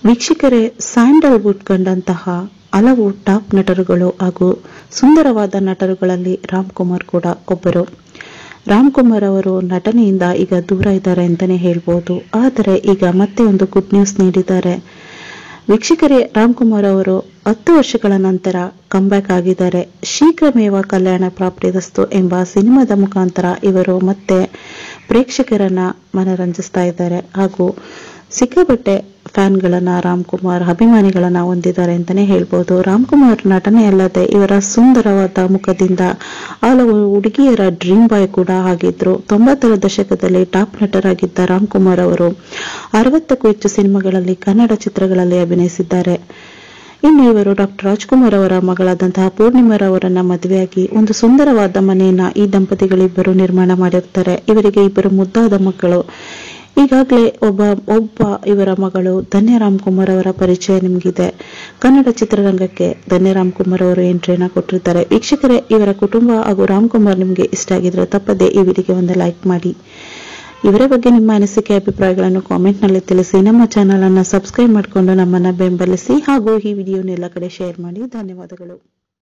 ವೀಕ್ಷಕರೇ ಸ್ಯಾಂಡಲ್ವುಡ್ ಕಂಡಂತಹ ಹಲವು ಟಾಪ್ ನಟರುಗಳು ಹಾಗೂ ಸುಂದರವಾದ ನಟರುಗಳಲ್ಲಿ ರಾಮ್ ಕುಮಾರ್ ಕೂಡ ಒಬ್ಬರು ರಾಮ್ ಕುಮಾರ್ ಅವರು ನಟನೆಯಿಂದ ಈಗ ದೂರ ಇದ್ದಾರೆ ಅಂತಾನೆ ಹೇಳ್ಬೋದು ಆದರೆ ಈಗ ಮತ್ತೆ ಒಂದು ಗುಡ್ ನ್ಯೂಸ್ ನೀಡಿದ್ದಾರೆ ವೀಕ್ಷಕರೇ ರಾಮ್ ಕುಮಾರ್ ಅವರು ಹತ್ತು ವರ್ಷಗಳ ನಂತರ ಕಂಬ್ಯಾಕ್ ಆಗಿದ್ದಾರೆ ಶೀಘ್ರಮೇವ ಕಲ್ಯಾಣ ಪ್ರಾಪ್ತಿದಸ್ತು ಎಂಬ ಸಿನಿಮಾದ ಮುಖಾಂತರ ಇವರು ಮತ್ತೆ ಪ್ರೇಕ್ಷಕರನ್ನ ಮನರಂಜಿಸ್ತಾ ಇದ್ದಾರೆ ಹಾಗೂ ಸಿಕ್ಕಾಪಟ್ಟೆ ಫ್ಯಾನ್ಗಳನ್ನ ರಾಮ್ ಕುಮಾರ್ ಅಭಿಮಾನಿಗಳನ್ನ ಹೊಂದಿದ್ದಾರೆ ಅಂತಾನೆ ಹೇಳ್ಬೋದು ರಾಮ್ ಕುಮಾರ್ ನಟನೆ ಅಲ್ಲದೆ ಇವರ ಸುಂದರವಾದ ಮುಖದಿಂದ ಹಲವು ಹುಡುಗಿಯರ ಡ್ರೀಮ್ ಬಾಯ್ ಕೂಡ ಆಗಿದ್ರು ತೊಂಬತ್ತರ ದಶಕದಲ್ಲಿ ಟಾಪ್ ನಟರಾಗಿದ್ದ ರಾಮ್ ಕುಮಾರ್ ಅವರು ಅರವತ್ತಕ್ಕೂ ಹೆಚ್ಚು ಸಿನಿಮಾಗಳಲ್ಲಿ ಕನ್ನಡ ಚಿತ್ರಗಳಲ್ಲಿ ಅಭಿನಯಿಸಿದ್ದಾರೆ ಇನ್ನು ಇವರು ಡಾಕ್ಟರ್ ರಾಜ್ಕುಮಾರ್ ಅವರ ಮಗಳಾದಂತಹ ಪೂರ್ಣಿಮಾರವರನ್ನ ಮದುವೆಯಾಗಿ ಒಂದು ಸುಂದರವಾದ ಮನೆಯನ್ನ ಈ ದಂಪತಿಗಳಿಬ್ಬರು ನಿರ್ಮಾಣ ಮಾಡಿರ್ತಾರೆ ಇವರಿಗೆ ಇಬ್ಬರು ಮುದ್ದಾದ ಮಕ್ಕಳು ಈಗಾಗಲೇ ಒಬ್ಬ ಒಬ್ಬ ಇವರ ಮಗಳು ಧನ್ಯ ರಾಮ್ ಕುಮಾರ್ ಅವರ ಪರಿಚಯ ನಿಮಗಿದೆ ಕನ್ನಡ ಚಿತ್ರರಂಗಕ್ಕೆ ಧನ್ಯ ರಾಮ್ ಕುಮಾರ್ ಅವರು ಎಂಟ್ರಿಯನ್ನ ಕೊಟ್ಟಿರ್ತಾರೆ ವೀಕ್ಷಕರೇ ಇವರ ಕುಟುಂಬ ಹಾಗೂ ರಾಮ್ ಕುಮಾರ್ ನಿಮಗೆ ಇಷ್ಟ ಆಗಿದ್ರೆ ತಪ್ಪದೆ ಈ ವಿಡಿಯೋಗೆ ಒಂದು ಲೈಕ್ ಮಾಡಿ ಇವರ ಬಗ್ಗೆ ನಿಮ್ಮ ಅನಿಸಿಕೆ ಅಭಿಪ್ರಾಯಗಳನ್ನು ಕಾಮೆಂಟ್ನಲ್ಲಿ ತಿಳಿಸಿ ನಮ್ಮ ಚಾನಲ್ ಅನ್ನ ಸಬ್ಸ್ಕ್ರೈಬ್ ಮಾಡಿಕೊಂಡು ನಮ್ಮನ್ನ ಬೆಂಬಲಿಸಿ ಹಾಗೂ ಈ ವಿಡಿಯೋನೆಲ್ಲ ಕಡೆ ಶೇರ್ ಮಾಡಿ ಧನ್ಯವಾದಗಳು